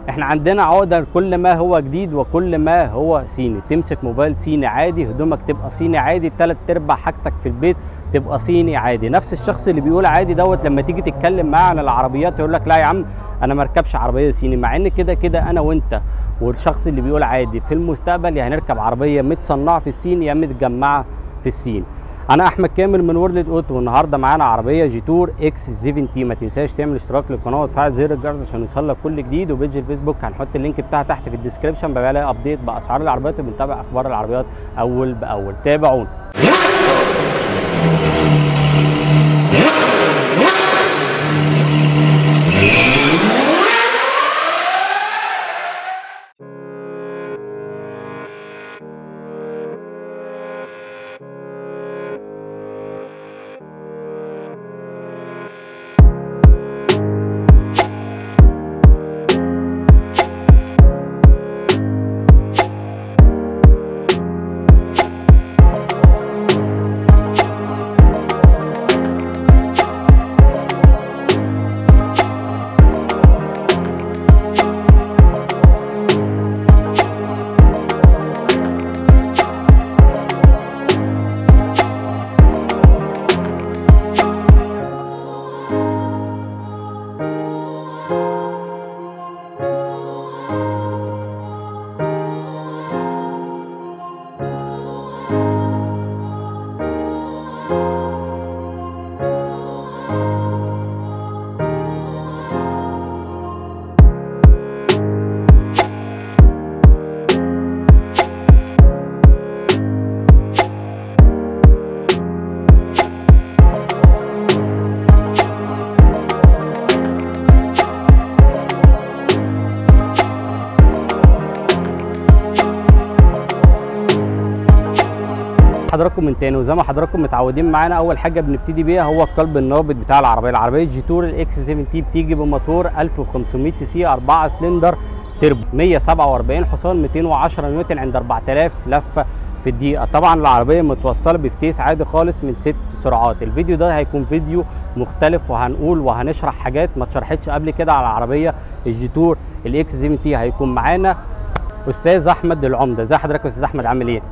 احنا عندنا عقده كل ما هو جديد وكل ما هو صيني تمسك موبايل صيني عادي هدومك تبقى صيني عادي تلات ارباع حاجتك في البيت تبقى صيني عادي نفس الشخص اللي بيقول عادي دوت لما تيجي تتكلم معاه عن العربيات يقول لك لا يا عم انا ما اركبش عربيه صيني مع ان كده كده انا وانت والشخص اللي بيقول عادي في المستقبل يا هنركب عربيه متصنعه في الصين يا متجمعه في الصين انا احمد كامل من وورلد اوتو والنهارده معانا عربيه جيتور اكس 70 ما تنساش تعمل اشتراك للقناه وتفعل زر الجرس عشان يوصلك كل جديد وبيج الفيسبوك هنحط اللينك بتاعها تحت في الديسكربشن بقى لها ابديت باسعار العربيات وبنتابع اخبار العربيات اول باول تابعونا حضراتكم من تاني وزي ما حضراتكم متعودين معانا اول حاجه بنبتدي بيها هو القلب النابض بتاع العربيه العربيه الجيتور الاكس 70 بتيجي بموتور 1500 سي سي 4 سلندر تربو 147 حصان 210 نيوتن عند 4000 لفه في الدقيقه طبعا العربيه متوصله بفتيس عادي خالص من ست سرعات الفيديو ده هيكون فيديو مختلف وهنقول وهنشرح حاجات ما اتشرحتش قبل كده على العربيه الجيتور الاكس 70 هيكون معانا استاذ احمد العمده ازي حضرتك يا استاذ احمد عامل ايه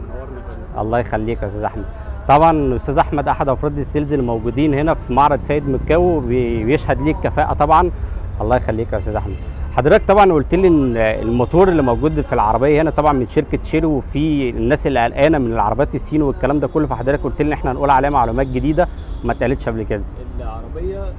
الله يخليك يا استاذ احمد طبعا استاذ احمد احد افراد السيلز اللي موجودين هنا في معرض سيد مكاو بيشهد ليك كفاءه طبعا الله يخليك يا استاذ احمد حضرتك طبعا قلت لي ان الموتور اللي موجود في العربيه هنا طبعا من شركه شيرو وفي الناس اللي قلقانه من العربيات الصين والكلام ده كله فحضرتك قلت لي ان احنا هنقول عليها معلومات جديده ما اتقالتش قبل كده العربيه آه،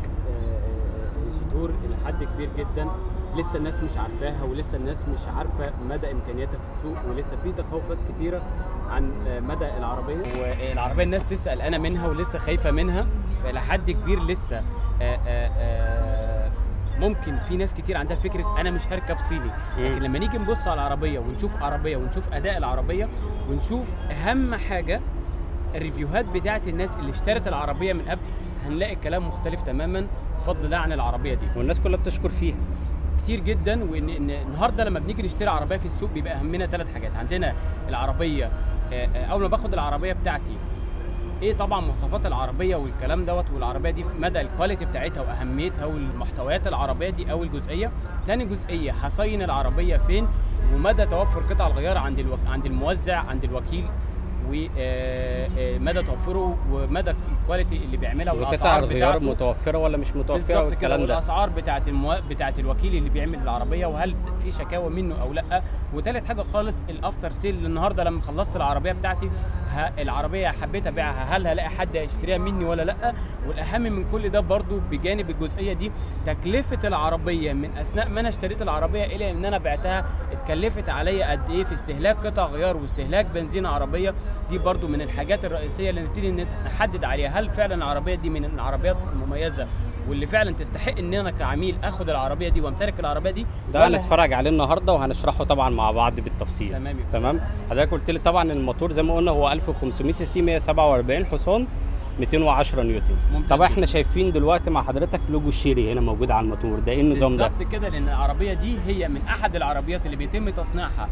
آه، الجيتور الى حد كبير جدا لسه الناس مش عارفاها ولسه الناس مش عارفه مدى امكانياتها في السوق ولسه في تخوفات كتيره عن آه، مدى العربيه والعربيه الناس لسه قلقانه منها ولسه خايفه منها فالى حد كبير لسه آه، آه، آه، ممكن في ناس كتير عندها فكره انا مش هركب صيني لكن لما نيجي نبص على العربيه ونشوف عربيه ونشوف اداء العربيه ونشوف اهم حاجه الريفيوهات بتاعت الناس اللي اشترت العربيه من قبل هنلاقي الكلام مختلف تماما بفضل الله عن العربيه دي والناس كلها بتشكر فيها كتير جدا وان إن النهارده لما بنيجي نشتري عربيه في السوق بيبقى اهمنا ثلاث حاجات عندنا العربيه آه، آه، اول ما باخد العربيه بتاعتي ايه طبعا مواصفات العربيه والكلام دوت والعربيه دي مدى الكواليتي بتاعتها واهميتها والمحتويات العربيه دي اول جزئيه تاني جزئيه هصين العربيه فين ومدى توفر قطع الغيار عند الوك... عند الموزع عند الوكيل ومدى توفره ومدى الكواليتي اللي بيعملها وقطع والاسعار الغيار بتاعته متوفره ولا مش متوفره بالظبط كده والكلام ده والاسعار بتاعت المو... بتاعت الوكيل اللي بيعمل العربيه وهل في شكاوى منه او لا وتالت حاجه خالص الافتر سيل النهارده لما خلصت العربيه بتاعتي ه... العربيه حبيت ابيعها هل هلاقي حد هيشتريها مني ولا لا والاهم من كل ده برضو بجانب الجزئيه دي تكلفه العربيه من اثناء ما انا اشتريت العربيه الى ان انا بعتها اتكلفت عليا قد ايه في استهلاك قطع غيار واستهلاك بنزين عربيه دي برضو من الحاجات الرئيسيه اللي نبتدي ان نحدد عليها هل فعلا العربيه دي من العربيات المميزه واللي فعلا تستحق ان انا كعميل اخد العربيه دي وامتلك العربيه دي ده ولا- هنتفرج عليه النهارده وهنشرحه طبعا مع بعض بالتفصيل تمام يا تمام حضرتك قلت لي طبعا الموتور زي ما قلنا هو 1500 سي سي 147 حصان 210 نيوتن ممتاز طب جدا. احنا شايفين دلوقتي مع حضرتك لوجو الشيري هنا موجود على الموتور ده ايه النظام ده بالظبط كده لان العربيه دي هي من احد العربيات اللي بيتم تصنيعها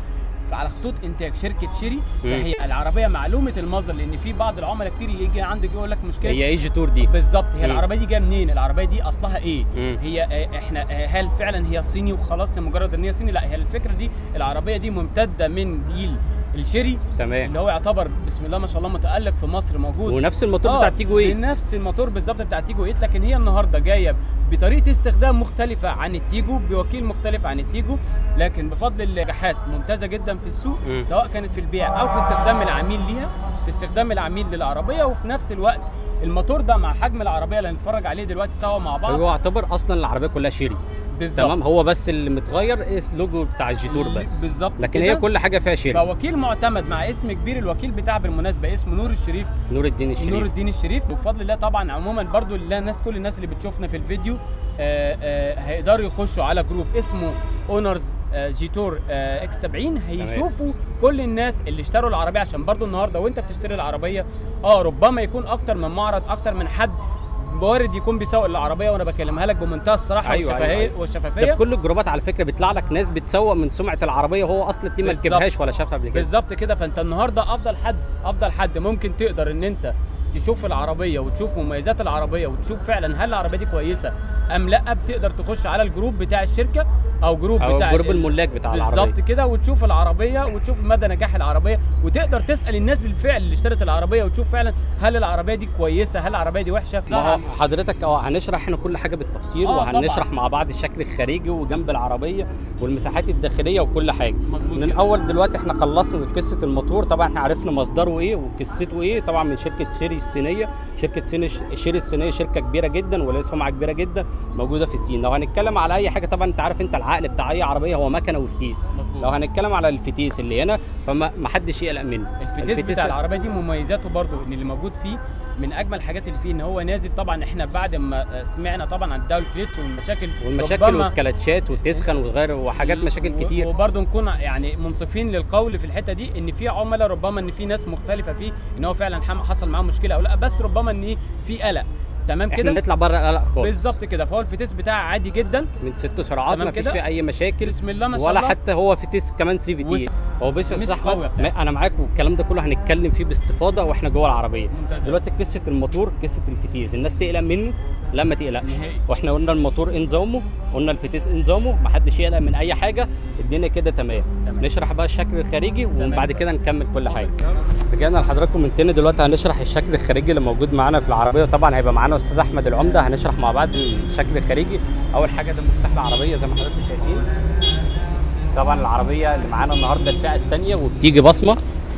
فعلى خطوط انتاج شركه شيري مم. فهي العربيه معلومه المصدر لان في بعض العملاء كتير يجي عندك يقول لك مشكله هي ايه جيتور دي بالظبط هي مم. العربيه دي جايه منين العربيه دي اصلها ايه مم. هي آه، احنا آه، هل فعلا هي صيني وخلاص لمجرد ان هي صيني لا هي الفكره دي العربيه دي ممتده من جيل الشيري تمام اللي هو يعتبر بسم الله ما شاء الله متالق في مصر موجود ونفس الموتور آه، بتاع تيجو 8 نفس الموتور بالظبط بتاع تيجو 8 لكن هي النهارده جايه بطريقه استخدام مختلفه عن التيجو بوكيل مختلف عن التيجو لكن بفضل النجاحات ممتازه جدا في السوق مم. سواء كانت في البيع او في استخدام العميل ليها في استخدام العميل للعربيه وفي نفس الوقت الموتور ده مع حجم العربيه اللي هنتفرج عليه دلوقتي سوا مع بعض هو يعتبر اصلا العربيه كلها شيري بالظبط تمام هو بس اللي متغير إيه اللوجو بتاع الجيتور بس بالظبط لكن كده. هي كل حاجه فيها شيري فوكيل معتمد مع اسم كبير الوكيل بتاعه بالمناسبه اسمه نور الشريف نور الدين نور الشريف الدين الشريف وبفضل الله طبعا عموما برضو لله الناس كل الناس اللي بتشوفنا في الفيديو آه، آه، هيقدروا يخشوا على جروب اسمه اونرز جيتور اكس 70 هيشوفوا كل الناس اللي اشتروا العربيه عشان برضو النهارده وانت بتشتري العربيه اه ربما يكون اكتر من معرض اكتر من حد وارد يكون بيسوق العربيه وانا بكلمها لك بمنتهى الصراحه أيوة، والشفافيه أيوة، أيوة. ده والشفافيه في كل الجروبات على فكره بيطلع لك ناس بتسوق من سمعه العربيه وهو اصلا دي ما بالظبط. ركبهاش ولا شافها قبل كده بالظبط كده فانت النهارده افضل حد افضل حد ممكن تقدر ان انت تشوف العربيه وتشوف مميزات العربيه وتشوف فعلا هل العربيه دي كويسه ام لا بتقدر تخش على الجروب بتاع الشركه او جروب او بتاع جروب ال- الملاك بتاع العربيه بالظبط كده وتشوف العربيه وتشوف مدى نجاح العربيه وتقدر تسال الناس بالفعل اللي اشترت العربيه وتشوف فعلا هل العربيه دي كويسه هل العربيه دي وحشه ما هو حضرتك اه هنشرح هنا كل حاجه بالتفصيل آه، وهنشرح طبعاً. مع بعض الشكل الخارجي وجنب العربيه والمساحات الداخليه وكل حاجه مظبوط من كده. الاول دلوقتي احنا خلصنا قصه الموتور طبعا احنا عرفنا مصدره ايه وقصته ايه طبعا من شركه شيري الصينيه شركه سين شيري الصينيه شركه كبيره جدا ولها سمعه كبيره جدا موجوده في الصين لو هنتكلم على اي حاجه طبعا انت عارف انت العقل بتاع اي عربيه هو مكنه وفتيس مظبوط لو هنتكلم على الفتيس اللي هنا فما ما حدش يقلق منه الفتيس بتاع العربيه دي مميزاته برضو ان اللي موجود فيه من اجمل الحاجات اللي فيه ان هو نازل طبعا احنا بعد ما سمعنا طبعا عن الداول كليتش والمشاكل والمشاكل ربما- والكلاتشات وتسخن وغير وحاجات مشاكل و- كتير وبرضه نكون يعني منصفين للقول في الحته دي ان في عملاء ربما ان في ناس مختلفه فيه ان هو فعلا حم- حصل معاه مشكله او لا بس ربما ان في قلق تمام احنا كده نطلع بره القلق خالص بالظبط كده فهو الفتيس بتاعه عادي جدا من ست سرعات تمام ما فيش كده؟ فيه اي مشاكل بسم الله ما شاء ولا الله حتى هو فتيس كمان سي في تي وس- هو بص يا مش استاذ قوي احمد بتاعه. ما- انا معاك والكلام ده كله هنتكلم فيه باستفاضه واحنا جوه العربيه ممتاز. دلوقتي قصه الموتور قصه الفتيس الناس تقلق منه لا ما تقلقش نهائي. واحنا قلنا الموتور إيه نظامه قلنا الفتيس إيه نظامه ما حدش يقلق من اي حاجه الدنيا كده تمام تمام. نشرح بقى الشكل الخارجي وبعد تمام. كده نكمل كل حاجه رجعنا لحضراتكم من تاني دلوقتي هنشرح الشكل الخارجي اللي موجود معانا في العربيه طبعا هيبقى معانا استاذ احمد العمده هنشرح مع بعض الشكل الخارجي اول حاجه ده مفتاح العربيه زي ما حضراتكم شايفين طبعا العربيه اللي معانا النهارده الفئه الثانيه وبتيجي بصمه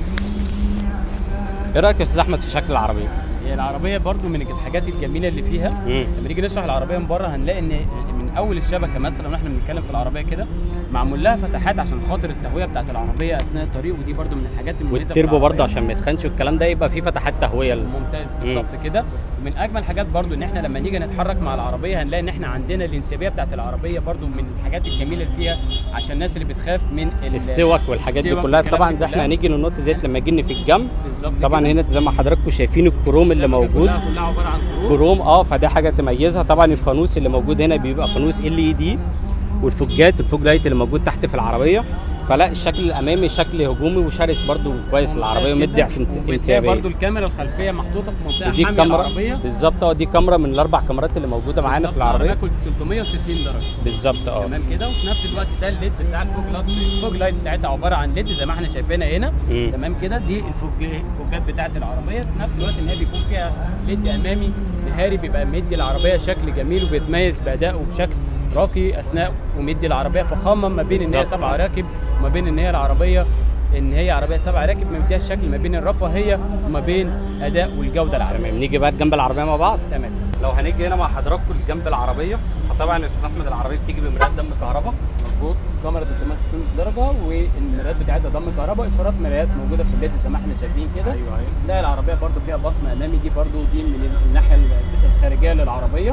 ايه رايك يا استاذ احمد في شكل العربيه هي العربيه برضو من الحاجات الجميله اللي فيها مم. لما نيجي نشرح العربيه من بره هنلاقي ان من اول الشبكه مثلا واحنا بنتكلم في العربيه كده معمول لها فتحات عشان خاطر التهويه بتاعت العربيه اثناء الطريق ودي برضو من الحاجات المميزه في والتربو برضه العربية. عشان ما يسخنش والكلام ده يبقى فيه فتحات تهويه ممتاز بالظبط كده ومن اجمل الحاجات برضو ان احنا لما نيجي نتحرك مع العربيه هنلاقي ان احنا عندنا الانسيابيه بتاعت العربيه برضو من الحاجات الجميله اللي فيها عشان الناس اللي بتخاف من ال- السوك والحاجات دي السوك كلها والكلام طبعا دي ده احنا كلها. هنيجي للنقطه ديت لما جينا في الجنب بالظبط طبعا كده. هنا زي ما حضراتكم شايفين الكروم اللي الشبكة موجود كلها, كلها عباره عن كروم كروم اه فده حاجه تميزها طبعا الفانوس اللي موجود هنا بيبقى فانوس ال اي دي والفوجات الفوج لايت اللي موجود تحت في العربيه فلا الشكل الامامي شكل هجومي وشرس برضو كويس للعربيه ممتاز ومدي جداً. وبتلاقي انسيابيه برضو الكاميرا الخلفيه محطوطه في منطقه ودي حاميه الكاميرا العربيه بالظبط اه دي كاميرا من الاربع كاميرات اللي موجوده معانا في بالظبط، العربيه باكل 360 درجه بالظبط اه تمام كده وفي نفس الوقت ده الليد بتاع الفوج لايت الفوج لايت بتاعتها عباره عن ليد زي ما احنا شايفينها هنا مم. تمام كده دي الفوج الفوجات بتاعت العربيه في نفس الوقت ان هي بيكون فيها ليد امامي نهاري بيبقى مدي العربيه شكل جميل وبيتميز بادائه بشكل راقي اثناء ومدي العربيه فخامه ما بين ان هي بالظبط. سبع راكب وما بين ان هي العربيه ان هي عربيه سبع راكب مديها الشكل ما بين الرفاهيه وما بين اداء والجوده العالميه تمام نيجي بقى جنب العربيه مع بعض تمام لو هنيجي هنا مع حضراتكم جنب العربيه فطبعا يا استاذ احمد العربيه بتيجي بمرايات دم كهرباء مظبوط كاميرا 360 درجه والمرايات بتاعتها ضم كهرباء اشارات مرايات موجوده في الليد زي ما احنا شايفين كده ايوه ايوه تلاقي العربيه برده فيها بصمه امامي دي برده دي من الناحيه الخارجيه للعربيه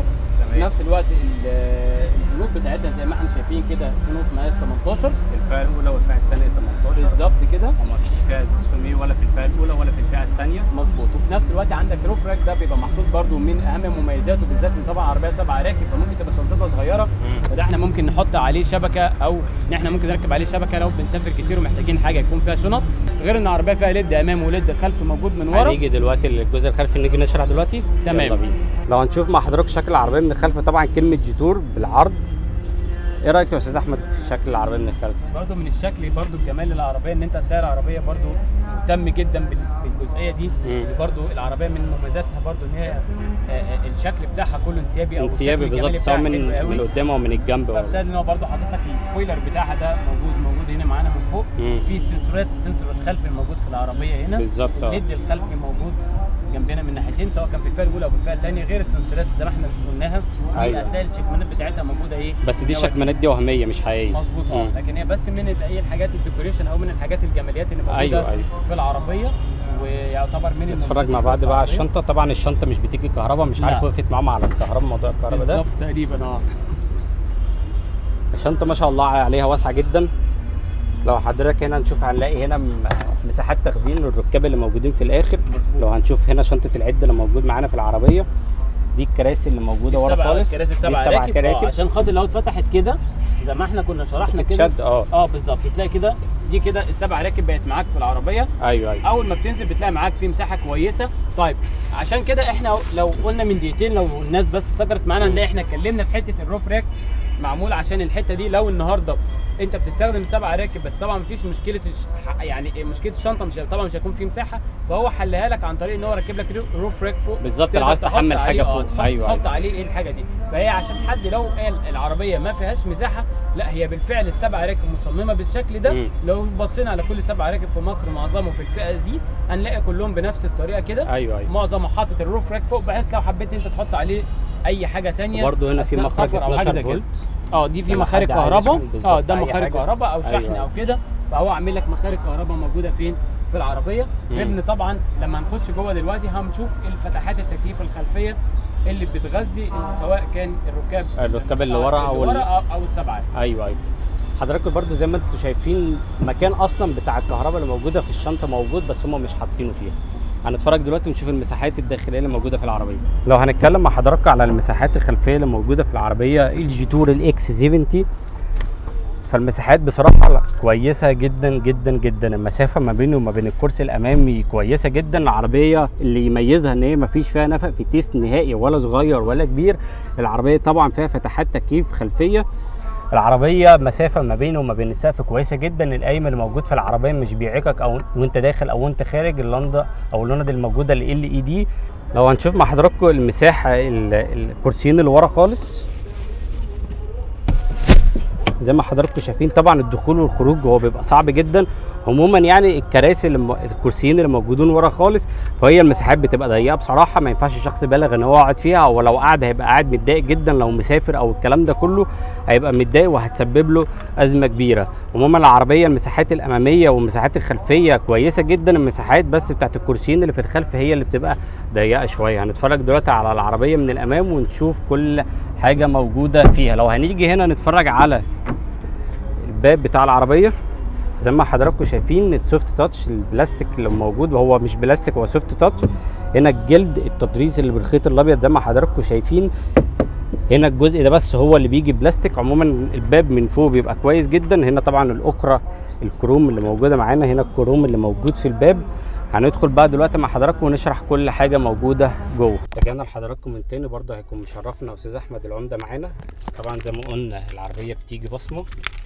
في نفس الوقت ال- الجنوط بتاعتها زي ما احنا شايفين كده جنوط مقاس 18 الفئه الاولى والفئه الثانيه 18 بالظبط كده وما فيش فيها ازاز فمي ولا في الفئه الاولى ولا في الفئه الثانيه مظبوط وفي نفس الوقت عندك روف راك ده بيبقى محطوط برده من اهم مميزاته بالذات ان طبعا عربيه سبع راكب فممكن تبقى شنطتها صغيره فده احنا ممكن نحط عليه شبكه او ان احنا ممكن نركب عليه شبكه لو بنسافر كتير ومحتاجين حاجه يكون فيها شنط غير ان العربيه فيها ليد امام وليد خلف موجود من ورا هنيجي دلوقتي للجزء الخلفي نيجي نشرح دلوقتي تمام. يلا بينا لو هنشوف مع حضرتك شكل العربيه من الخلف طبعا كلمه جيتور بالعرض ايه رايك يا استاذ احمد في شكل العربيه من الخلف برضو من الشكل برضو الجمال العربيه ان انت هتلاقي العربيه برضو مهتم جدا بال- بالجزئيه دي مم. برضو العربيه من مميزاتها برضو ان هي آه، آه، الشكل بتاعها كله انسيابي او انسيابي الشكل بالظبط الجمالي سواء بتاعها من حلو قوي. من قدام او من الجنب فده والله. ان هو برضه حاطط لك السبويلر بتاعها ده موجود موجود هنا معانا من فوق مم. في سنسورات السنسور الخلفي موجود في العربيه هنا بالظبط، اه. الليد الخلفي موجود جنبنا من ناحيتين سواء كان في الفئه الاولى او في الفئه الثانيه غير السنسورات زي ما احنا قلناها دي أيوة. هتلاقي الشكمانات بتاعتها موجوده ايه بس دي هي الشكمانات دي وهميه مش حقيقيه مظبوط اه مم. لكن هي بس من ال- ايه الحاجات الديكوريشن او من الحاجات الجماليات اللي موجوده أيوة، أيوة. في العربيه ويعتبر من نتفرج مع المميزات بعض في بقى على العربية. الشنطه طبعا الشنطه مش بتيجي كهرباء مش عارف لا. وقفت معاهم على الكهرباء موضوع الكهرباء ده بالظبط تقريبا اه الشنطه ما شاء الله عليها واسعه جدا لو حضرتك هنا نشوف هنلاقي هنا م- مساحات تخزين للركاب اللي موجودين في الاخر مظبوط. لو هنشوف هنا شنطه العده اللي موجود معانا في العربيه دي الكراسي اللي موجوده ورا السبع- خالص الكراسي دي السبع السبع راكب آه، كراكب عشان خاطر لو اتفتحت كده زي ما احنا كنا شرحنا كده بتتشد اه اه بالظبط تلاقي كده دي كده السبع راكب بقت معاك في العربيه ايوه ايوه اول ما بتنزل بتلاقي معاك في مساحه كويسه طيب عشان كده احنا لو قلنا من دقيقتين لو الناس بس افتكرت معانا نلاقي احنا اتكلمنا في حته الروف راك معمول عشان الحته دي لو النهارده انت بتستخدم السبع راكب بس طبعا مفيش مشكله الش- يعني مشكله الشنطه مش طبعا مش هيكون في مساحه فهو حلها لك عن طريق ان هو ركب لك روف راك فوق بالظبط، تقدر لو عايز تحط تحمل عليه- حاجة اه، فوق. تحط- أيوة، تحط أيوة. عليه ايه الحاجه دي فهي عشان حد لو قال العربيه ما فيهاش مساحه لا هي بالفعل السبع راكب مصممه بالشكل ده مم. لو بصينا على كل سبع راكب في مصر معظمه في الفئه دي هنلاقي كلهم بنفس الطريقه كده ايوه ايوه معظمه حاطط الروف راك فوق بحيث لو حبيت انت تحط عليه اي حاجه تانية وبرضه هنا في أثناء مخرج سفر أو حاجة 12 زي كده. فولت اه دي في لما مخارج حد عايز كهرباء يشحن بالظبط اه ده أي مخارج حاجة. كهرباء او شحن أيوة. او كده فهو عامل لك مخارج كهرباء موجوده فين في العربيه غير مم. ان طبعا لما نخش جوه دلوقتي هنشوف الفتحات التكييف الخلفيه اللي بتغذي سواء كان الركاب الركاب اللي آه، ورا أو اللي ال- ورا أو- او السبعه ايوه ايوه حضراتكم برضو زي ما انتم شايفين مكان اصلا بتاع الكهرباء اللي موجوده في الشنطه موجود بس هم مش حاطينه فيها هنتفرج دلوقتي ونشوف المساحات الداخليه اللي موجوده في العربيه لو هنتكلم مع حضراتكم على المساحات الخلفيه اللي موجوده في العربيه ال جي تور الاكس 70 فالمساحات بصراحه لا، كويسه جدا جدا جدا المسافه ما بينه وما بين الكرسي الامامي كويسه جدا العربيه اللي يميزها ان هي ما فيش فيها نفق في تيست نهائي ولا صغير ولا كبير العربيه طبعا فيها فتحات تكييف خلفيه العربيه مسافه ما بينه وما بين السقف كويسه جدا القايم اللي موجود في العربيه مش بيعيقك او وانت داخل او وانت خارج اللندا او اللوند الموجوده ال اي دي لو هنشوف مع حضراتكم المساحه ال- الكرسيين اللي ورا خالص زي ما حضراتكم شايفين طبعا الدخول والخروج هو بيبقى صعب جدا عموما يعني الكراسي اللي م- الكرسيين اللي موجودين ورا خالص فهي المساحات بتبقى ضيقه بصراحه ما ينفعش الشخص يبالغ ان هو يقعد فيها او لو قعد هيبقى قاعد متضايق جدا لو مسافر او الكلام ده كله هيبقى متضايق وهتسبب له ازمه كبيره عموما العربيه المساحات الاماميه والمساحات الخلفيه كويسه جدا المساحات بس بتاعت الكرسيين اللي في الخلف هي اللي بتبقى ضيقه شويه هنتفرج دلوقتي على العربيه من الامام ونشوف كل حاجه موجوده فيها لو هنيجي هنا نتفرج على الباب بتاع العربيه زي ما حضراتكم شايفين السوفت تاتش البلاستيك اللي موجود وهو مش بلاستيك هو سوفت تاتش هنا الجلد التطريز اللي بالخيط الابيض زي ما حضراتكم شايفين هنا الجزء ده بس هو اللي بيجي بلاستيك عموما الباب من فوق بيبقى كويس جدا هنا طبعا الاكره الكروم اللي موجوده معانا هنا الكروم اللي موجود في الباب هندخل بقى دلوقتي مع حضراتكم ونشرح كل حاجه موجوده جوه رجعنا لحضراتكم من تاني برضه هيكون مشرفنا استاذ احمد العمده معانا طبعا زي ما قلنا العربيه بتيجي بصمه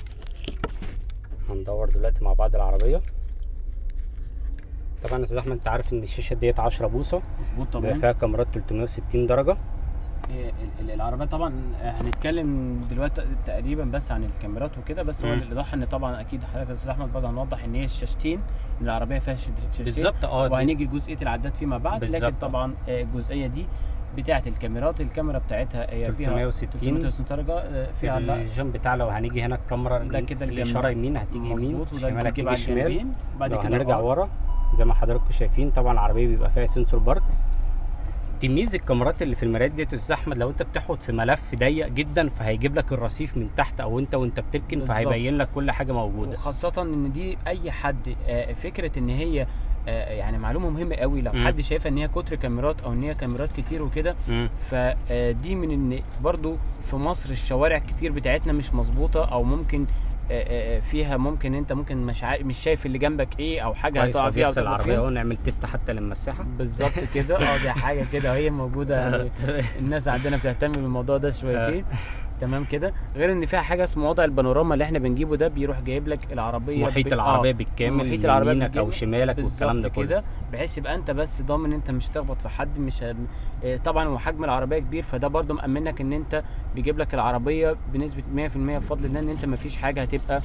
هندور دلوقتي مع بعض العربيه طبعا يا استاذ احمد انت عارف ان الشاشه ديت 10 بوصه مظبوط بيبقى طبعا فيها كاميرات 360 درجه إيه، ال- ال- العربية طبعا هنتكلم دلوقتي تقريبا بس عن الكاميرات وكده بس هو مم. الايضاح ان طبعا اكيد حضرتك يا استاذ احمد برضه هنوضح ان هي الشاشتين ان العربيه فيها ش- شاشتين بالظبط اه دي- وهنيجي لجزئيه العداد فيما بعد بالظبط. لكن طبعا آه، الجزئيه دي بتاعه الكاميرات الكاميرا بتاعتها هي فيها 360 360 درجه آه، فيها لا الفيجن بتاع لو هنيجي هنا الكاميرا ده كده الجنب. الاشاره يمين هتيجي يمين مظبوط وده شمال بتجيب هتيجي على شمال الجنبين بعد لو كده هنرجع آه، ورا زي ما حضراتكم شايفين طبعا العربيه بيبقى فيها سنسور بارك تمييز الكاميرات اللي في المرايات ديت يا استاذ احمد لو انت بتحوط في ملف ضيق جدا فهيجيب لك الرصيف من تحت او انت وانت بتركن بالظبط. فهيبين لك كل حاجه موجوده وخاصة ان دي اي حد آه، فكرة ان هي آه، يعني معلومة مهمة قوي لو مم. حد شايفها ان هي كتر كاميرات او ان هي كاميرات كتير وكده مم. فدي من ان برضو في مصر الشوارع كتير بتاعتنا مش مظبوطة او ممكن آه، آه، فيها ممكن انت ممكن مش عا... مش شايف اللي جنبك ايه او حاجة كويس هتقع هو فيها او بيغسل تخبط العربيه فيها اهو نعمل تيست حتى للمساحه بالظبط كده اه دي حاجة كده وهي موجودة يعني الناس عندنا بتهتم بالموضوع ده شويتين تمام كده غير ان فيها حاجه اسمه وضع البانوراما اللي احنا بنجيبه ده بيروح جايب لك العربيه محيط بال- العربيه آه، بالكامل محيط العربية يمينك او بالكامل. شمالك والكلام ده بالظبط كله كده بحيث يبقى انت بس ضامن انت مش هتخبط في حد مش ه... آه، طبعا وحجم العربيه كبير فده برضو مأمنك ان انت بيجيب لك العربيه بنسبه 100% بفضل الله ان انت مفيش حاجه هتبقى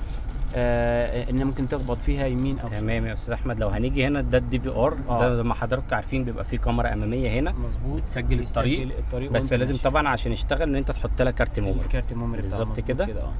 آه ان ممكن تخبط فيها يمين او شمال تمام يا استاذ احمد لو هنيجي هنا ده الدي في ار آه. ده زي ما حضراتكم عارفين بيبقى فيه كاميرا اماميه هنا مظبوط بتسجل الطريق بيسجل الطريق بس وانت لازم ماشي. طبعا عشان يشتغل ان انت تحط لك كارت ميموري الكارت الميموري بتاعه بالظبط مظبوط كده. اه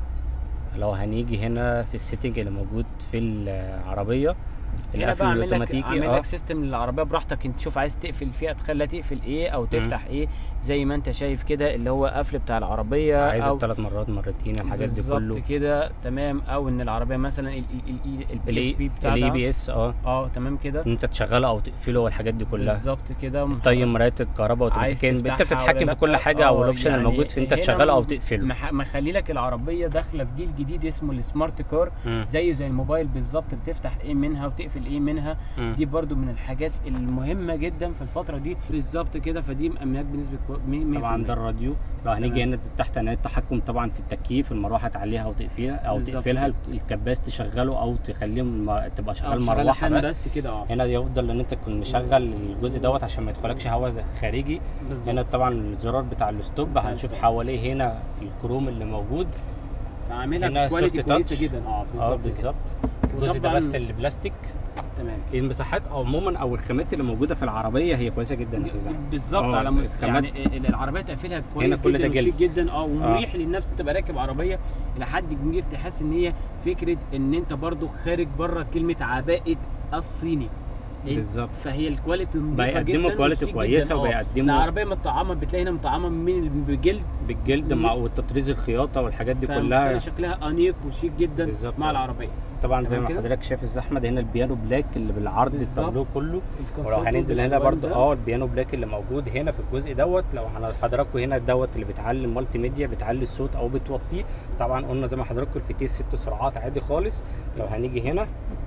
لو هنيجي هنا في السيتنج اللي موجود في العربيه هنا القفل بقى اعمل لك الاوتوماتيكي اعمل اه لك سيستم للعربيه براحتك انت شوف عايز تقفل فيها تخليها تقفل ايه او تفتح ايه زي ما انت شايف كده اللي هو قفل بتاع العربيه عايزه او ثلاث مرات مرتين الحاجات دي بالظبط كله كده تمام او ان العربيه مثلا البي اس بي الاي بتاعها بي اس اه اه تمام كده ان انت تشغله او تقفله والحاجات دي كلها بالظبط كده طيب مرايات الكهرباء عايز اوتوماتيكيا انت تفتحها بتتحكم ولا في كل لأ؟ حاجه او آه، الاوبشن يعني الموجود في انت هنا تشغله او م- تقفله مح- مخلي لك العربيه داخله في جيل جديد اسمه السمارت كار مم. زيه زي الموبايل بالظبط بتفتح ايه منها وتقفل ايه منها مم. دي برضو من الحاجات المهمه جدا في الفتره دي بالظبط كده فدي مأمناك بنسبه كو... مية- مية طبعا في ده المية. الراديو لو هنيجي تمام. هنا تحت هنا التحكم طبعا في التكييف المروحه تعليها او تقفلها او بالظبط تقفلها كده. الكباس تشغله او تخليه م- تبقى آه، شغال شغال مروحه فن بس بس كده اه هنا يفضل ان انت تكون مشغل الجزء دوت عشان ما يدخلكش هواء خارجي بالظبط. هنا طبعا الزرار بتاع الستوب هنشوف حواليه هنا الكروم اللي موجود فعاملها هنا كواليتي سوفت كويسه تاتش. جدا اه اه بالظبط بالظبط كده. الجزء ده وطبعاً- بس اللي بلاستيك تمام المساحات عموما او الخامات اللي موجوده في العربيه هي كويسه جدا يا استاذ أحمد. بالظبط آه، على مستوى الخامات- يعني ال- العربيه تقفلها كويس كل ده جدا وشيك جلد. جدا اه ومريح للنفس تبقى راكب عربيه الى حد كبير تحس ان هي فكره ان انت برضو خارج بره كلمه عباءه الصيني إيه؟ بالظبط. فهي الكواليتي نظيفه جدا بيقدموا كواليتي وشيك كويسة جداً. آه. وبيقدموا- العربيه متطعمه بتلاقي هنا متطعمه من بجلد بالجلد مع والتطريز الخياطه والحاجات دي فمخلي كلها شكلها انيق وشيك جدا بالظبط. مع العربيه طبعا زي تمام ما كده؟ حضرتك شايف يا احمد هنا البيانو بلاك اللي بالعرض بالظبط. التابلو كله ولو الكونسول هننزل هنا بالألوان برضو ده. اه البيانو بلاك اللي موجود هنا في الجزء دوت لو هن- حضراتكم هنا دوت اللي بتعلي المالتي ميديا بتعلي الصوت او بتوطيه طبعا قلنا زي ما حضراتكم الفتيس ست سرعات عادي خالص لو هنيجي هنا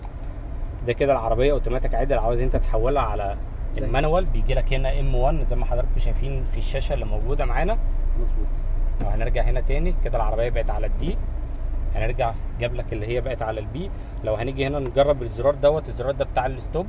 ده كده العربيه اوتوماتيك عادي لو عاوز انت تحولها على زي- المانوال بيجي لك هنا ام 1 زي ما حضراتكم شايفين في الشاشه اللي موجوده معانا مظبوط لو هنرجع هنا تاني كده العربيه بقت على الدي هنرجع جاب لك اللي هي بقت على البي لو هنيجي هنا نجرب الزرار دوت الزرار ده بتاع الستوب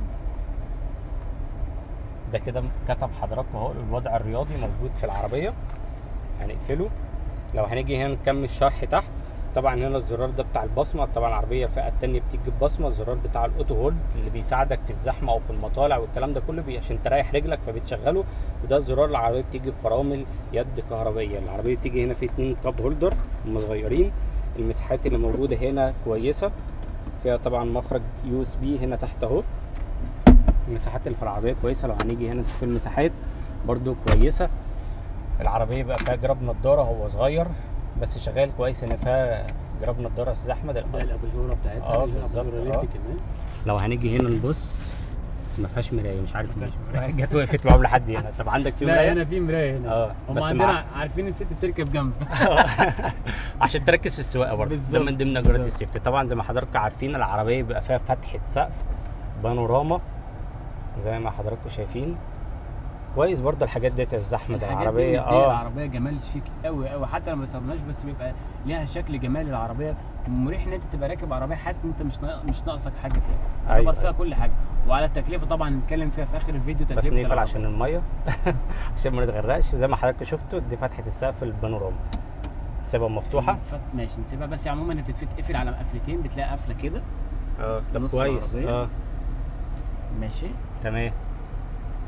ده كده كتب حضراتكم اهو الوضع الرياضي موجود في العربيه هنقفله لو هنيجي هنا نكمل شرح تحت طبعا هنا الزرار ده بتاع البصمه طبعا العربيه الفئه التانيه بتيجي ببصمه الزرار بتاع الاوتو هولد اللي بيساعدك في الزحمه او في المطالع والكلام ده كله بي عشان تريح رجلك فبتشغله وده الزرار العربيه بتيجي بفرامل يد كهربيه العربيه بتيجي هنا في اتنين كاب هولدر هم صغيرين المساحات اللي موجوده هنا كويسه فيها طبعا مخرج يو اس بي هنا تحت اهو المساحات اللي في العربيه كويسه لو هنيجي هنا نشوف المساحات برضو كويسه العربيه بقى فيها جراب نضاره هو صغير بس شغال كويس ان فيها جراب نضاره يا استاذ احمد ده الاباجوره بتاعتها آه، الأباجورة بالظبط، ليد آه. كمان لو هنيجي هنا نبص ما فيهاش مرايه مش عارف ما ليه فيهاش جت وقفت معاهم لحد هنا طب عندك في لا مرايه هنا في مرايه هنا اه هم بس عندنا مع... عارفين الست بتركب جنب عشان تركز في السواقه برضه ده بالظبط، من ضمن اجراءات بالظبط. السيفتي طبعا زي ما حضراتكم عارفين العربيه بيبقى فيها فتحه سقف بانوراما زي ما حضراتكم شايفين كويس برضه الحاجات ديت يا استاذ احمد الحاجات دي العربيه بتدي اه العربيه جمال شيك قوي قوي حتى لما بنستخدمهاش بس بيبقى ليها شكل جمالي العربيه مريح ان انت تبقى راكب عربيه حاسس ان انت مش نا- مش ناقصك حاجه فيها أيوة، يعتبر فيها أيوة. كل حاجه وعلى التكلفه طبعا نتكلم فيها في اخر الفيديو تكلفه بس نقفل العربية. عشان الميه عشان ما نتغرقش زي ما حضراتكم شفتوا دي فتحه السقف البانوراما سيبها مفتوحه فت- ماشي نسيبها بس عموما هي بتتقفل على مقفلتين بتلاقي قفله كده اه طب نص كويس العربية. اه ماشي تمام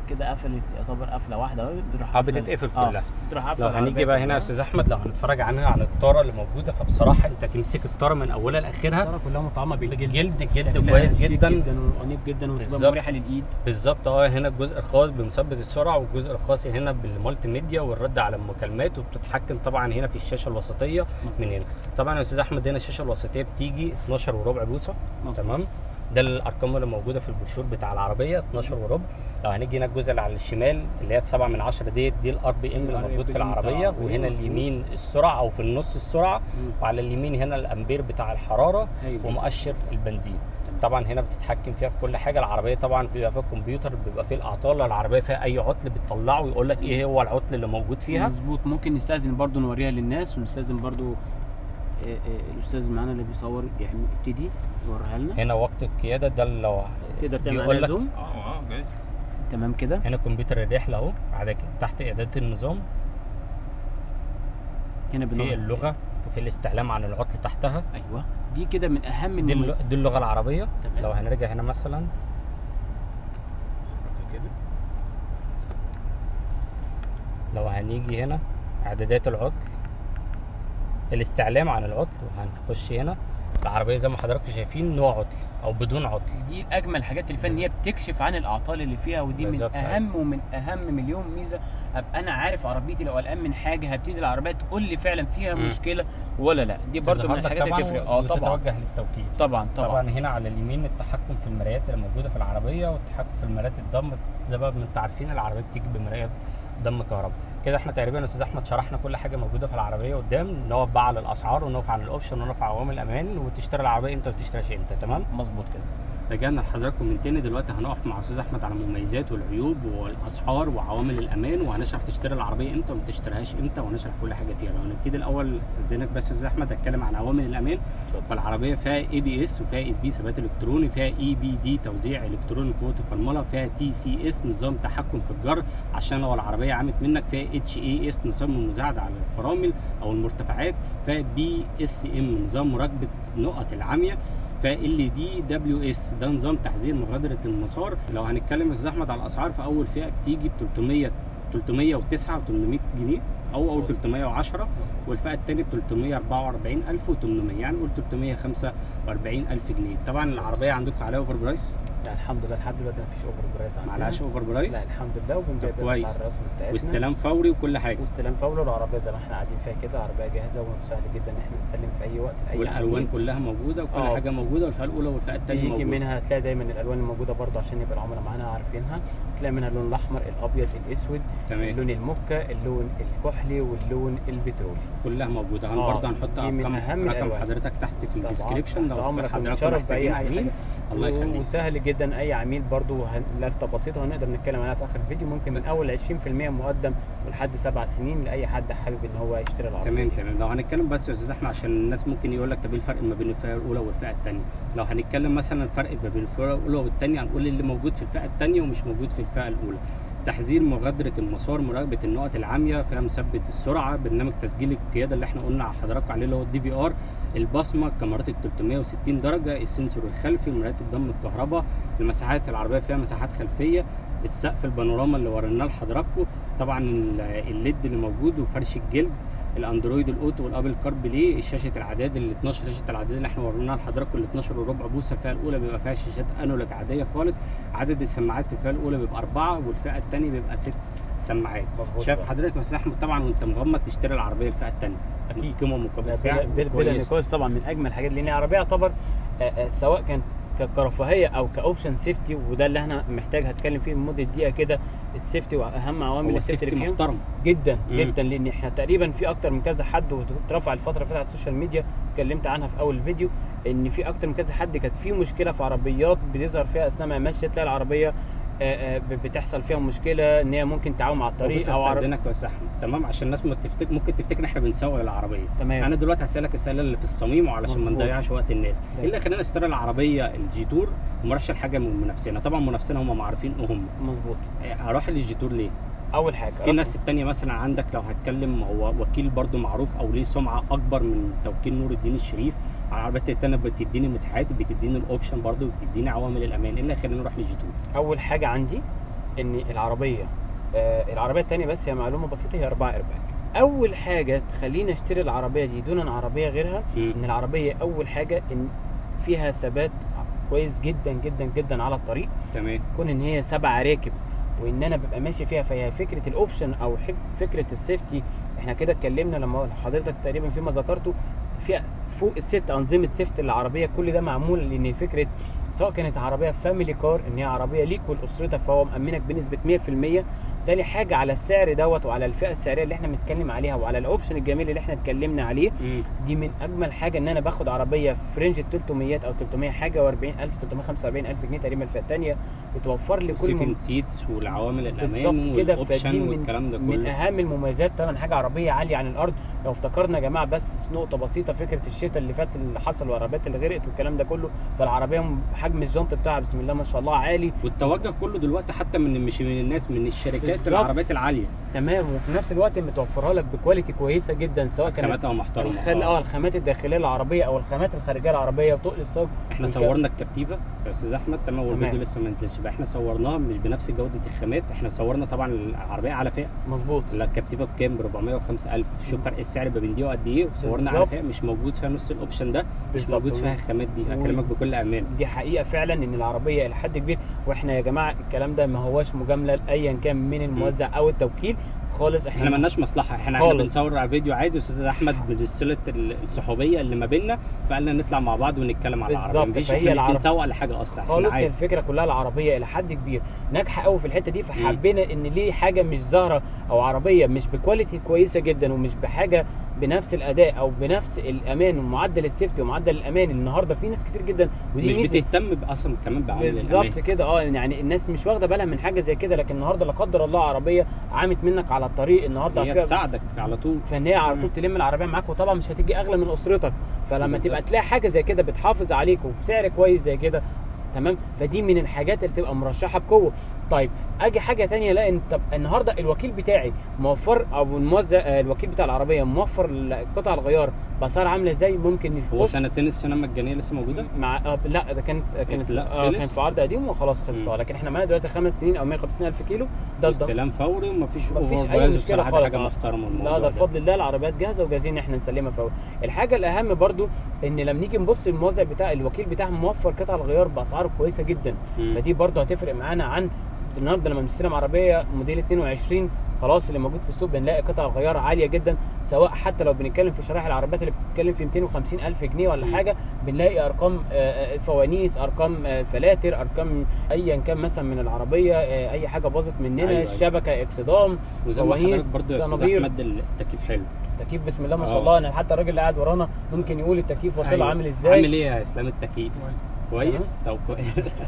كده قفلت يعتبر قفله واحده اهو بتروح اه قافلة- بتتقفل آه، كلها بتروح لو قافله هنيجي العربية بقى هنا يا كلها. استاذ احمد لو هنتفرج عنها عن الطاره اللي موجوده فبصراحه انت تمسك الطاره من اولها لاخرها الطاره كلها مطعمه بالجلد جلد جلد شكلها كويس شيك جدا جدا وانيق جدا وتبقى بالظبط. مريحه للايد بالظبط اه هنا الجزء الخاص بمثبت السرعه والجزء الخاص هنا بالمالتي ميديا والرد على المكالمات وبتتحكم طبعا هنا في الشاشه الوسطيه من هنا طبعا يا استاذ احمد هنا الشاشه الوسطيه بتيجي 12 وربع بوصه مظبوط. تمام ده الارقام اللي موجوده في البروشور بتاع العربيه 12 وربع لو هنيجي هنا الجزء اللي على الشمال اللي هي 7 من 10 ديت دي الار بي ام اللي ال موجود في RPM بتاع العربيه العربية، وهنا مظبوط. اليمين السرعه او في النص السرعه مم. وعلى اليمين هنا الامبير بتاع الحراره هايل جدا. ومؤشر البنزين طبعا هنا بتتحكم فيها في كل حاجه العربيه طبعا بيبقى فيها الكمبيوتر بيبقى فيه الاعطال لو العربيه فيها اي عطل بتطلعه ويقول لك ايه هو العطل اللي موجود فيها مظبوط ممكن نستاذن برضو نوريها للناس ونستاذن برضو آه، آه، الاستاذ معانا اللي بيصور يعني يبتدي يوريها لنا هنا وقت القياده ده اللي لو تقدر تعمل بيقول عليها لك زوم اه اه جاي تمام كده هنا كمبيوتر الرحله اهو على ك- تحت اعدادات النظام هنا في بنور اللغه وفي الاستعلام عن العطل تحتها ايوه دي كده من اهم دي, المم- الل- دي اللغه العربيه تمام. لو هنرجع هنا مثلا كده لو هنيجي هنا اعدادات العطل الاستعلام عن العطل وهنخش هنا العربيه زي ما حضراتكم شايفين نوع عطل او بدون عطل دي اجمل الحاجات اللي فيها ان هي بتكشف عن الاعطال اللي فيها ودي من بالظبط، اهم ومن اهم مليون ميزه ابقى انا عارف عربيتي لو قلقان من حاجه هبتدي العربيه تقول لي فعلا فيها مم. مشكله ولا لا دي برضو تظهر من لك الحاجات اللي طبعاً تفرق اه طبعا وتتوجه للتوكيل طبعا طبعا, طبعا هنا على اليمين التحكم في المرايات اللي موجوده في العربيه والتحكم في المرايات الضم زي ما انتوا عارفين العربيه بتيجي بمرايات ضم كهرباء كده احنا تقريبا يا استاذ احمد شرحنا كل حاجه موجوده في العربيه قدام نقف بقى على الاسعار ونقف على الاوبشن ونقف على عوامل الامان وتشتري العربيه امتى وتشتريش امتى تمام مظبوط كده رجعنا لحضراتكم من تاني دلوقتي هنقف مع استاذ احمد على المميزات والعيوب والاسعار وعوامل الامان وهنشرح تشتري العربيه امتى وما تشتريهاش امتى وهنشرح كل حاجه فيها لو هنبتدي الاول استاذنك بس يا استاذ احمد اتكلم عن عوامل الامان فالعربيه فيها اي بي اس وفيها اس بي ثبات الكتروني فيها اي بي دي توزيع الكتروني قوه الفرمله فيها تي سي اس نظام تحكم في الجر عشان لو العربيه عمت منك فيها اتش اي اس نظام المساعده على الفرامل او المرتفعات فيها بي اس ام نظام مراقبه نقط العمية فال دي دبليو اس ده نظام تحذير مغادره المسار لو هنتكلم يا استاذ احمد على الاسعار فاول فئه بتيجي ب 300 309 و800 جنيه او اول 310 والفئه الثانيه ب 344800 يعني قول 345000 جنيه طبعا العربيه عندكم عليها اوفر برايس لا الحمد لله لحد دلوقتي مفيش اوفر برايس عندنا معلهاش اوفر برايس لا الحمد لله وبنبيع طب كويس. بالاسعار الرسمي بتاعتنا واستلام فوري وكل حاجه واستلام فوري والعربيه زي ما احنا قاعدين فيها كده عربيه جاهزه وسهل جدا ان احنا نسلم في اي وقت لاي والالوان عميل. كلها موجوده وكل آه. حاجه موجوده والفئه الاولى والفئه الثانيه بيجي موجوده منها هتلاقي دايما الالوان الموجوده برضه عشان يبقى العملاء معانا عارفينها تلاقي منها اللون الاحمر الابيض الاسود تمام اللون الموكا اللون الكحلي واللون البترولي كلها موجوده هن آه، برضه هنحط دي من ارقام أهم رقم الألوان. حضرتك تحت في طبعاً، الديسكربشن تحت لو أمرك حضراتكم ونتشرف بأي محتاجين أي عميل. حاجة. الله يخليك وسهل جدا اي عميل برضه هن- لفته بسيطه هنقدر نتكلم عنها في اخر الفيديو ممكن من اول 20% مقدم ولحد سبع سنين لاي حد حابب ان هو يشتري العربيه تمام دي. تمام لو هنتكلم بس يا استاذ احمد عشان الناس ممكن يقول لك طب ايه الفرق ما بين الفئه الاولى والفئه الثانيه لو هنتكلم مثلا الفرق ما بين الفئه الاولى والثانيه هنقول اللي موجود في الفئه الثانيه ومش موجود في الفئه الاولى تحذير مغادرة المسار مراقبة النقط العامية فيها مثبت السرعة برنامج تسجيل القيادة اللي احنا قلنا على حضراتكم عليه اللي هو الدي في ار البصمة كاميرات ال 360 درجة السنسور الخلفي مرايات الضم الكهرباء المساحات العربية فيها مساحات خلفية السقف البانوراما اللي وريناه لحضراتكم طبعا ال- الليد اللي موجود وفرش الجلد الاندرويد الاوتو والابل كار بلاي الشاشه العداد ال 12 شاشه العداد اللي احنا وريناها لحضراتكم ال 12 وربع بوصه الفئه الاولى بيبقى فيها شاشات انالوج عاديه خالص عدد السماعات في الفئه الاولى بيبقى اربعه والفئه الثانيه بيبقى ست سماعات مظبوط شايف بقى. حضرتك يا استاذ احمد طبعا وانت مغمض تشتري العربيه الفئه الثانيه أكيد. قيمه مقابل لا، سعر بلا, بلا, بلا كويسة. نقاش طبعا من اجمل الحاجات لان العربيه يعتبر آه، آه، سواء كان ك- كرفاهيه او كاوبشن سيفتي وده اللي احنا محتاج هتكلم فيه لمده دقيقه كده السيفتي واهم عوامل هو السيفتي سيفتي اللي فيهم محترم جدا مم. جدا لان احنا تقريبا في اكتر من كذا حد واترفع الفتره اللي فاتت على السوشيال ميديا اتكلمت عنها في اول الفيديو ان في اكتر من كذا حد كانت في مشكله في عربيات بيظهر فيها اثناء ما ماشيه تلاقي العربيه آه، آه، ب- بتحصل فيها مشكله ان هي ممكن تعوم على الطريق بص او عربية استاذنك يا استاذ احمد تمام عشان الناس ما تفتكر ممكن تفتكر ان احنا بنسوق العربيه تمام انا دلوقتي هسالك السؤال اللي في الصميم وعلشان ما مظبوط. نضيعش وقت الناس لا. ايه اللي خلاني اشتري العربيه الجي تور وما اروحش لحاجه من منافسينا طبعا منافسينا هم معروفين ايه هم مظبوط إيه، هروح للجي تور ليه اول حاجه في ناس التانية مثلا عندك لو هتكلم هو وكيل برضو معروف او ليه سمعه اكبر من توكيل نور الدين الشريف على العربيات التانية بتديني مساحات بتديني الاوبشن برضو بتديني عوامل الامان ايه اللي هيخليني اروح للجي تور اول حاجه عندي ان العربيه آه العربيه الثانيه بس هي معلومه بسيطه هي اربع ارباك اول حاجه تخليني اشتري العربيه دي دون عن عربيه غيرها مم. ان العربيه اول حاجه ان فيها ثبات كويس جدا جدا جدا على الطريق تمام كون ان هي سبع راكب وان انا ببقى ماشي فيها فهي فكره الاوبشن او حك- فكره السيفتي احنا كده اتكلمنا لما حضرتك تقريبا فيما ذكرته في فوق الست انظمه سيفتي للعربيه كل ده معمول لان فكره سواء كانت عربيه فاميلي كار ان هي عربيه ليك ولاسرتك فهو مامنك بنسبه 100% تاني حاجه على السعر دوت وعلى الفئه السعريه اللي احنا بنتكلم عليها وعلى الاوبشن الجميل اللي احنا اتكلمنا عليه مم. دي من اجمل حاجه ان انا باخد عربيه في رينج ال 300 او 300 حاجه و40000 345000 جنيه تقريبا الفئه الثانيه بتوفر لي كل السيفن مم... سيتس والعوامل الامان بالظبط كده فدي والاوبشن من والكلام ده من كله اهم المميزات طبعا حاجه عربيه عاليه عن الارض لو افتكرنا يا جماعه بس نقطه بسيطه فكره الشتاء اللي فات اللي حصل والعربيات اللي غرقت والكلام ده كله فالعربيه م- حجم الجنط بتاعها بسم الله ما شاء الله عالي والتوجه كله دلوقتي حتى من مش من الناس من الشركات بالظبط. العربيات العاليه تمام وفي نفس الوقت متوفرها لك بكواليتي كويسه جدا سواء كانت خاماتها محترمه الخل... اه الخامات الداخليه العربيه او الخامات الخارجيه العربيه وتقل الصاج احنا والك- صورنا الكابتيفا يا استاذ احمد تمام تمام. والفيديو لسه ما نزلش بقى احنا صورناها مش بنفس جوده الخامات احنا صورنا طبعا العربيه على فئه مظبوط لا الكابتيفا بكام ب 405000 شوف فرق السعر ما بين دي وقد ايه وصورنا على بالظبط. فئه مش موجود فيها نص الاوبشن ده مش بالظبط. موجود فيها الخامات دي و- اكلمك بكل امان دي حقيقه فعلا ان العربيه الى حد كبير واحنا يا جماعه الكلام ده ما هوش مجامله لايا كان من الموزع او التوكيل خالص احنا احنا مالناش مصلحه احنا احنا خالص. بنصور على فيديو عادي استاذ احمد من الصله الصحوبيه اللي ما بيننا فقالنا نطلع مع بعض ونتكلم على العربيه بالظبط، مفيش فهي احنا مش العرب- بنسوق لحاجه اصلا احنا خالص هي عادي. الفكره كلها العربيه الى حد كبير ناجحه قوي في الحته دي فحبينا ان ليه حاجه مش ظاهره او عربيه مش بكواليتي كويسه جدا ومش بحاجه بنفس الاداء او بنفس الامان ومعدل السيفتي ومعدل الامان النهارده في ناس كتير جدا ودي مش ميزه بتهتم ب- اصلا كمان بعمل بالظبط كده اه يعني الناس مش واخده بالها من حاجه زي كده لكن النهارده لا قدر الله عربيه عامت منك على الطريق النهارده هي فيها تساعدك على طول فان هي على طول مم. تلم العربيه معاك وطبعا مش هتيجي اغلى من اسرتك فلما بالظبط. تبقى تلاقي حاجه زي كده بتحافظ عليك وبسعر كويس زي كده تمام فدي من الحاجات اللي تبقى مرشحه بقوه طيب اجي حاجه تانية لا انت طب النهارده الوكيل بتاعي موفر او الموزع آه، الوكيل بتاع العربيه موفر قطع الغيار باسعار عامله ازاي ممكن هو يخش سنتين السنه المجانيه لسه موجوده مع آه لا ده كانت كانت لا، آه خلص؟ كان في عرض قديم وخلاص خلصت مم. آه، لكن احنا معانا دلوقتي خمس سنين او 150 الف كيلو ده ده استلام فوري ومفيش مفيش أوفر اي برايس مشكله بصراحة دي خالص حاجه آه. محترمه الموضوع لا ده بفضل الله العربيات جاهزه وجاهزين ان احنا نسلمها فوري الحاجه الاهم برضو ان لما نيجي نبص الموزع بتاع الوكيل بتاعهم موفر قطع الغيار باسعار كويسه جدا مم. فدي برضو هتفرق معانا عن النهارده لما بنستلم عربيه موديل 22 خلاص اللي موجود في السوق بنلاقي قطع غيار عاليه جدا سواء حتى لو بنتكلم في شرائح العربيات اللي بتتكلم في 250 الف جنيه ولا مم. حاجه بنلاقي ارقام آه، آه، فوانيس ارقام آه، فلاتر ارقام ايا كان مثلا من العربيه آه، اي حاجه باظت مننا أيوة، أيوة. الشبكه اكسدام وزي ما فوانيس، حضرتك برضه يا استاذ طنابير. احمد التكييف حلو التكييف بسم الله ما آه. شاء الله انا حتى الراجل اللي قاعد ورانا ممكن يقول التكييف واصله أيوة. عامل ازاي عامل ايه يا اسلام التكييف كويس طب كويس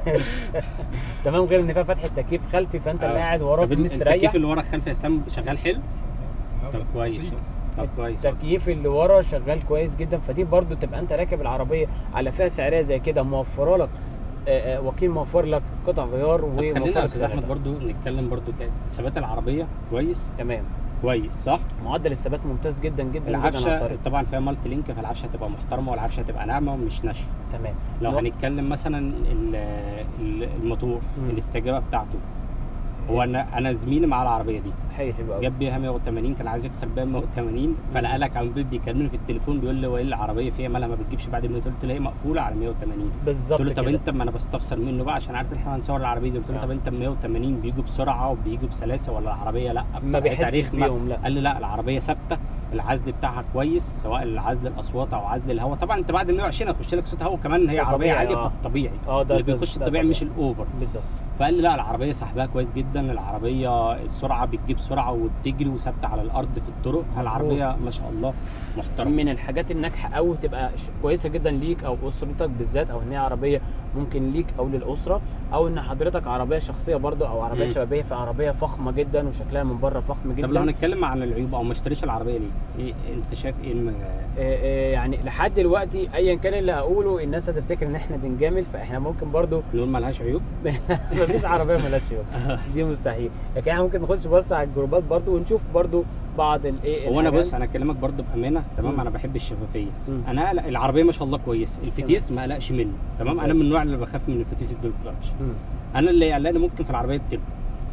تمام غير ان فيها فتحه تكييف خلفي فانت اللي آه. قاعد وراك طب مستريح التكييف اللي ورا الخلفي يا اسلام شغال حلو طب كويس طب كويس التكييف اللي ورا شغال كويس جدا فدي برضو تبقى انت راكب العربيه على فئه سعريه زي كده موفره لك آه، آه، وكيل موفر لك قطع غيار طب خلينا وموفر يا لك استاذ احمد زيادة. برضه نتكلم برضه كده ثبات العربيه كويس تمام كويس صح معدل الثبات ممتاز جدا جدا جدا على العفشه الطريق طبعا فيها مالتي لينك فالعفشه هتبقى محترمه والعفشه هتبقى ناعمه ومش ناشفه تمام لو نو- هنتكلم مثلا ال- ال- الموتور مم. الاستجابه بتاعته هو انا انا زميلي مع العربيه دي حلو حلو قوي جاب بيها 180 كان عايز يكسر بيها 180 فانا قالك عم بيبي بيكلمني في التليفون بيقول لي هو ايه العربيه فيها مالها ما بتجيبش بعد 100 قلت له هي مقفوله على 180 بالظبط قلت له طب كده. انت ما انا بستفسر منه بقى عشان عارف ان احنا هنصور العربيه دي قلت له آه. طب انت 180 بيجوا بسرعه وبيجوا بسلاسه ولا العربيه لا ما بتاع بيحسش تاريخ ما- بيهم لا قال لي لا العربيه ثابته العزل بتاعها كويس سواء العزل الاصوات او عزل الهواء طبعا انت بعد ال 120 هيخش لك صوت هواء كمان هي ده عربيه طبيعي، عاليه آه. فالطبيعي اه ده اللي ده- بيخش ده الطبيعي مش طبيعي. الاوفر بالظبط فقال لي لا العربيه سحبها كويس جدا العربيه السرعه بتجيب سرعه وبتجري وثابته على الارض في الطرق فالعربيه ما شاء الله محترمه من الحاجات الناجحه قوي تبقى ش- كويسه جدا ليك او اسرتك بالذات او ان هي عربيه ممكن ليك او للاسره او ان حضرتك عربيه شخصيه برضو او عربيه مم. شبابيه فعربيه فخمه جدا وشكلها من بره فخم طب لو جدا هنتكلم عن العيوب او ما اشتريش العربيه ليه؟ إيه انت شايف ايه الم... آه، آه، يعني لحد دلوقتي ايا كان اللي هقوله الناس هتفتكر ان احنا بنجامل فاحنا ممكن برضو نقول مالهاش عيوب؟ مفيش عربيه مالهاش عيوب دي مستحيل لكن احنا ممكن نخش بص على الجروبات برضو ونشوف برضو بعض الايه هو انا الحاجات. بص انا اكلمك برضو بامانه تمام مم. انا بحب الشفافيه مم. انا أقلق العربيه ما شاء الله كويس الفتيس ما اقلقش منه تمام انا ممتاز. من النوع اللي بخاف من الفتيس الدول كلاتش مم. انا اللي يقلقني ممكن في العربيه التربو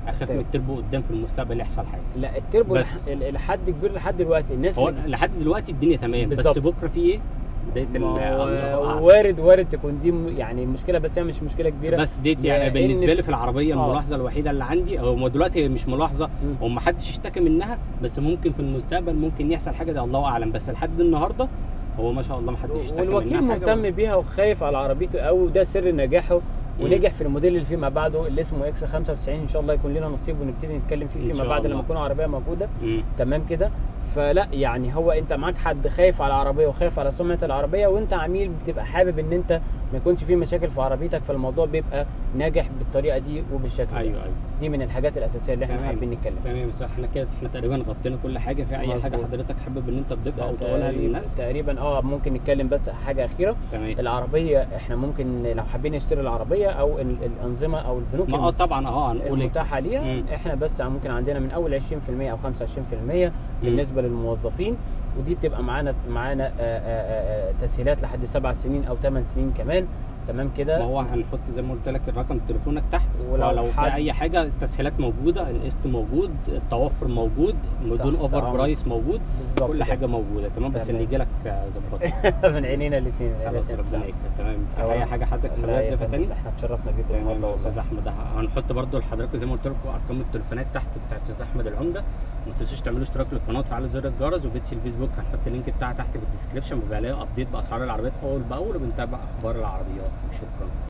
اخاف من التربو قدام في المستقبل يحصل حاجه لا التربو بس. لح- لحد كبير لحد دلوقتي الناس هو اللي- لحد دلوقتي الدنيا تمام بس بالظبط. بكره في ايه بدايه ال- ما هو الله أعلم. وارد وارد تكون دي م- يعني مشكله بس هي مش مشكله كبيره بس ديت يعني لأن بالنسبه في- لي في العربيه آه. الملاحظه الوحيده اللي عندي هو دلوقتي هي مش ملاحظه مم. هو ما حدش اشتكى منها بس ممكن في المستقبل ممكن يحصل حاجه ده الله اعلم بس لحد النهارده هو ما شاء الله ما حدش اشتكى والوكيل منها حاجة. مهتم بيها وخايف على عربيته قوي وده سر نجاحه ونجح في الموديل اللي فيما بعده اللي اسمه اكس 95 ان شاء الله يكون لنا نصيب ونبتدي نتكلم فيه إن فيما شاء بعد الله. لما تكون العربيه موجوده مم. تمام كده فلا يعني هو انت معاك حد خايف على العربيه وخايف على سمعه العربيه وانت عميل بتبقى حابب ان انت ما يكونش فيه مشاكل في عربيتك فالموضوع بيبقى ناجح بالطريقه دي وبالشكل ده. ايوه ايوه دي من الحاجات الاساسيه اللي احنا تمام. حابين نتكلم فيها تمام صح احنا كده احنا تقريبا غطينا كل حاجه في اي حاجه مظبوط. حضرتك حابب ان انت تضيفها او لا، تقولها تقريبا- للناس تقريبا اه ممكن نتكلم بس حاجه اخيره تمام العربيه احنا ممكن لو حابين نشتري العربيه او ال- الانظمه او البنوك ما اه طبعا اه هنقول إيه. المتاحه ليها مم. احنا بس ممكن عندنا من اول 20% او 25% بالنسبه للموظفين ودي بتبقى معانا معانا آه، آه، آه، تسهيلات لحد سبع سنين او ثمان سنين كمان تمام ما كده هو هنحط زي ما قلت لك الرقم تليفونك تحت ولو ولو حد- في اي حاجه التسهيلات موجوده القسط موجود التوفر موجود موديل تحت اوفر أمر. برايس موجود بالظبط كل كده. حاجه موجوده تمام بس تمام. اللي يجي لك ظبطه من عينينا الاثنين خلاص ربنا يكرمك تمام في اي حاجه حضرتك لا حابب يا تضيفها فندم، تاني احنا اتشرفنا بيكم تمام النهارده يا استاذ والله احمد هنحط برضو لحضراتكم زي ما قلت لكم ارقام التليفونات تحت بتاعت استاذ احمد العمده ما تنسوش تعملوا اشتراك للقناه وتفعلوا زر الجرس وبيتش الفيسبوك هنحط اللينك بتاعها تحت في الديسكربشن بيبقى عليه ابديت باسعار العربيات اول باول وبنتابع اخبار العربيات شكرا